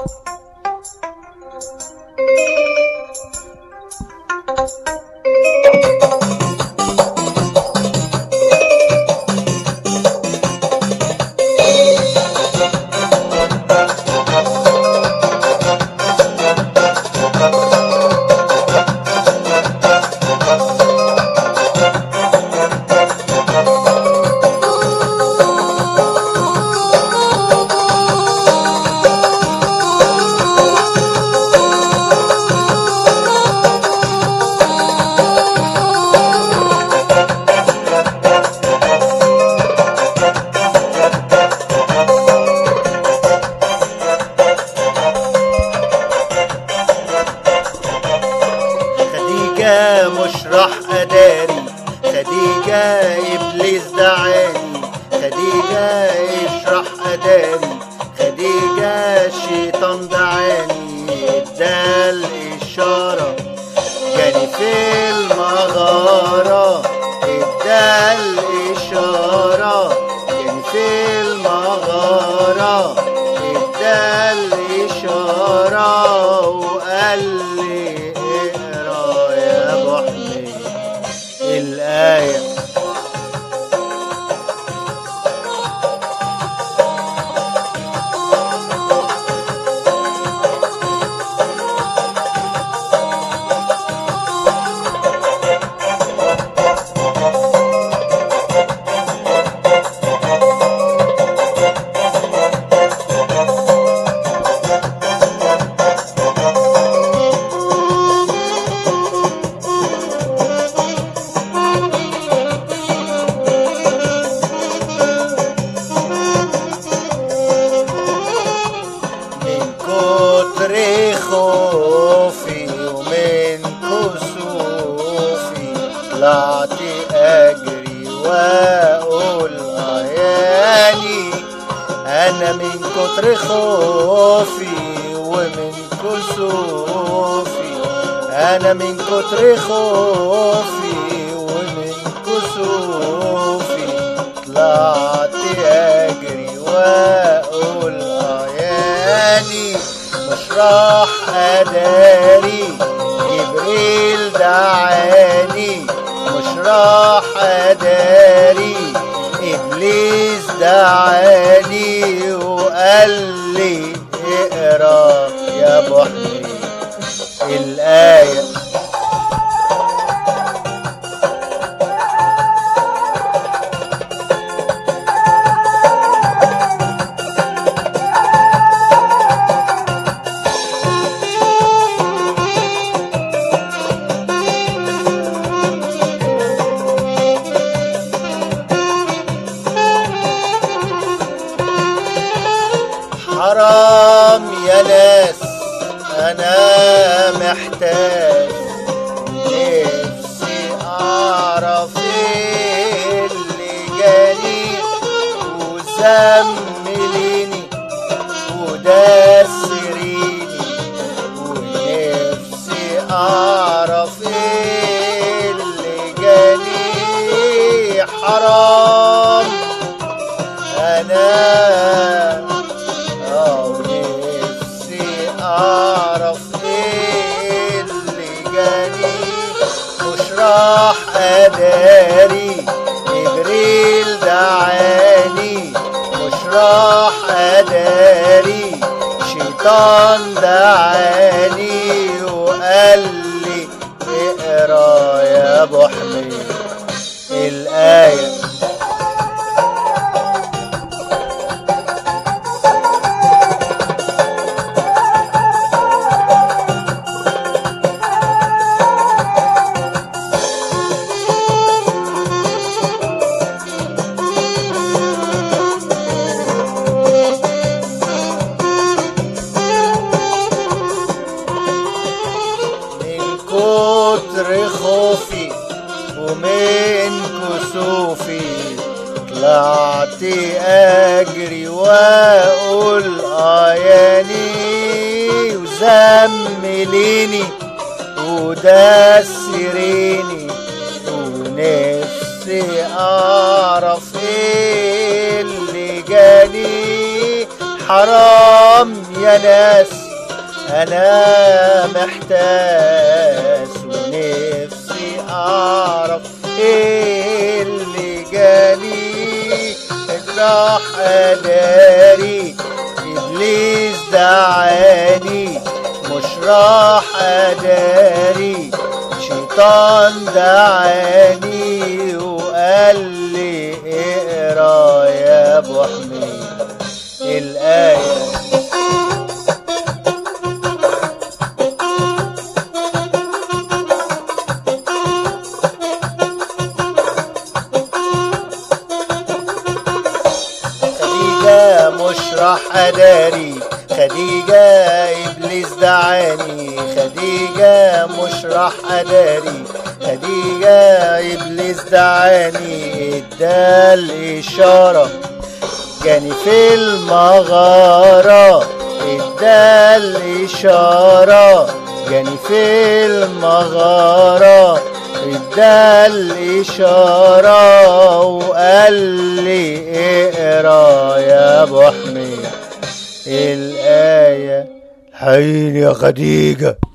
خديجة مش راح أداري خديجة إبليس دعاني خديجة إيش راح أداري خديجة الشيطان دعاني ادى الإشارة جاني في المغارة ادى الإشارة جاني في المغارة ادى الإشارة وقال لي اقرا يا أبو حميد الآية من كتر خوفي ومن كسوفي طلعت اجري واقول عيالي انا من كتر خوفي ومن كسوفي انا من كتر خوفي ومن كسوفي طلعت اجري واقول عيالي مش راح اداري جبريل دعاني مش راح اداري ابليس دعاني وقال لي اقرا يا ابو حميد الايه حرام يا ناس انا محتاج نفسي اعرف إيه اللي جاني وزمليني ودسريني ونفسي اعرف إيه اللي جاني حرام انا اه ونفسي اعرف ايه اللي جاني مش راح اداري جبريل دعاني مش راح اداري شيطان دعاني وقال لي اقرا يا ابو حميد الايه من كتر خوفي ومن كسوفي طلعت اجري واقول اياني وزمليني ودسريني ونفسي اعرف ايه اللي جاني حرام يا ناس انا محتاس ونفسي اعرف ايه اللي جالي راح اداري ابليس دعاني مش راح اداري شيطان دعاني وقال لي اقرا يا ابو حميد الايه خديجة مش راح أداري خديجة إبليس دعاني خديجة مش راح أداري خديجة إبليس دعاني ادى الإشارة جاني في المغارة ادى الإشارة جاني في المغارة ادى الإشارة وقال لي اقرا يا أبو حميد الآية حين يا خديجة